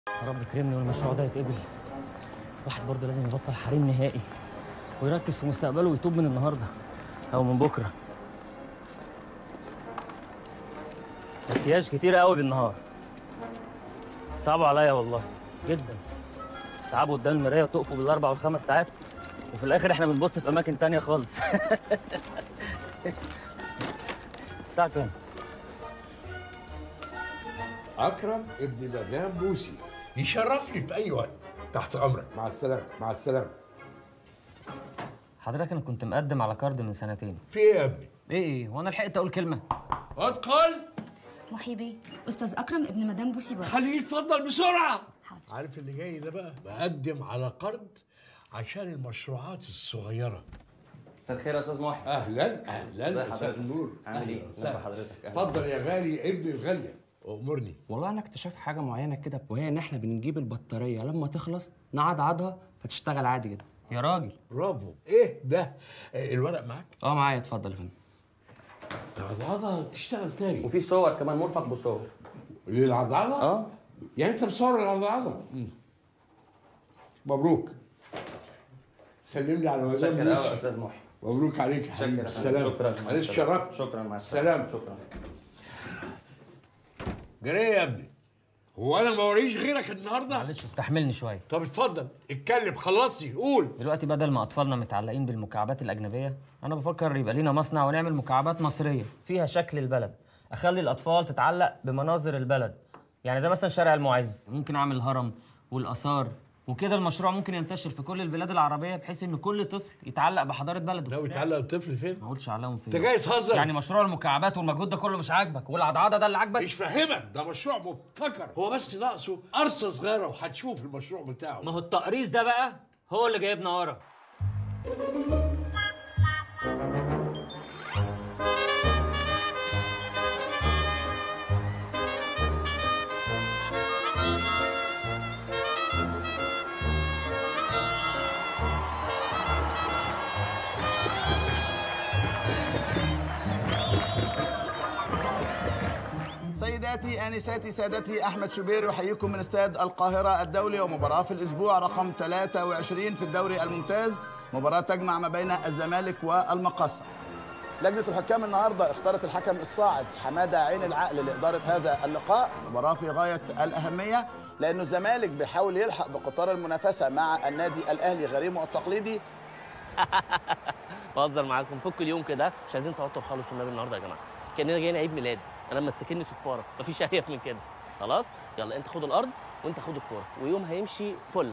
يا رب كرمني والمشروع ده يتقبل واحد برضه لازم يبطل حريم نهائي ويركز في مستقبله ويتوب من النهارده او من بكره مكياج كتير قوي بالنهار صعبوا عليا والله جدا تعبوا قدام المرايه وتقفوا بالاربع والخمس ساعات وفي الاخر احنا بنبص في اماكن تانية خالص الساعه كام اكرم ابن مدام بوسي يشرفني في اي وقت تحت امرك مع السلامه مع السلامه حضرتك انا كنت مقدم على كارد من سنتين في ايه يا ابني ايه ايه وانا لحقت اقول كلمه ادخل محي بيه استاذ اكرم ابن مدام بوسي بره خليه يتفضل بسرعه حاضر. عارف اللي جاي ده بقى بقدم على قرض عشان المشروعات الصغيره مساء الخير يا استاذ محي اهلا اهلا ازي مساء حضرتك؟ النور عامل أهلاً ايه؟ وسهلاً. ازي حضرتك؟ أهلاً. اتفضل يا غالي ابني الغاليه امرني والله انا اكتشفت حاجه معينه كده وهي ان احنا بنجيب البطاريه لما تخلص نعضعضها فتشتغل عادي جدا يا راجل برافو ايه ده آه، الورق معاك اه معايا اتفضل يا فندم العضعضه تشتغل تاني وفي صور كمان مرفق بصور للعضعضه اه يعني انت مصور العضعضه مبروك سلم لي على مدام شكرا قوي يا يوسف استاذ محي مبروك عليك يا حبيبي شكرا السلام شكرا معلش شرفت شكرا مع السلامه شكرا جري يا ابني هو انا ما وريش غيرك النهارده معلش استحملني شويه طب اتفضل اتكلم خلصي قول دلوقتي بدل ما اطفالنا متعلقين بالمكعبات الاجنبيه انا بفكر يبقى لينا مصنع ونعمل مكعبات مصريه فيها شكل البلد اخلي الاطفال تتعلق بمناظر البلد يعني ده مثلا شارع المعز ممكن اعمل الهرم والاثار وكده المشروع ممكن ينتشر في كل البلاد العربيه بحيث ان كل طفل يتعلق بحضاره بلده ناوي تعلق الطفل فين ما اقولش عليهم فين انت جاي تهزر يعني مشروع المكعبات والمجهود ده كله مش عاجبك والعضعضه ده اللي عاجبك مش فاهمك ده مشروع مبتكر هو بس ناقصه قرصه صغيره وهتشوف المشروع بتاعه ما هو التقريص ده بقى هو اللي جايبنا ورا سيداتي انساتي سادتي احمد شوبير يحييكم من استاد القاهره الدولي ومباراه في الاسبوع رقم 23 في الدوري الممتاز مباراه تجمع ما بين الزمالك والمقصه لجنه الحكام النهارده اختارت الحكم الصاعد حماده عين العقل لاداره هذا اللقاء مباراه في غايه الاهميه لانه الزمالك بيحاول يلحق بقطار المنافسه مع النادي الاهلي غريمه التقليدي بهزر معاكم فك اليوم كده مش عايزين توتر خالص والنبي النهارده يا جماعه كاننا جايين عيد ميلاد انا ممسكني صفاره مفيش اهيف من كده خلاص يلا انت خد الارض وانت خد الكوره ويوم هيمشي فل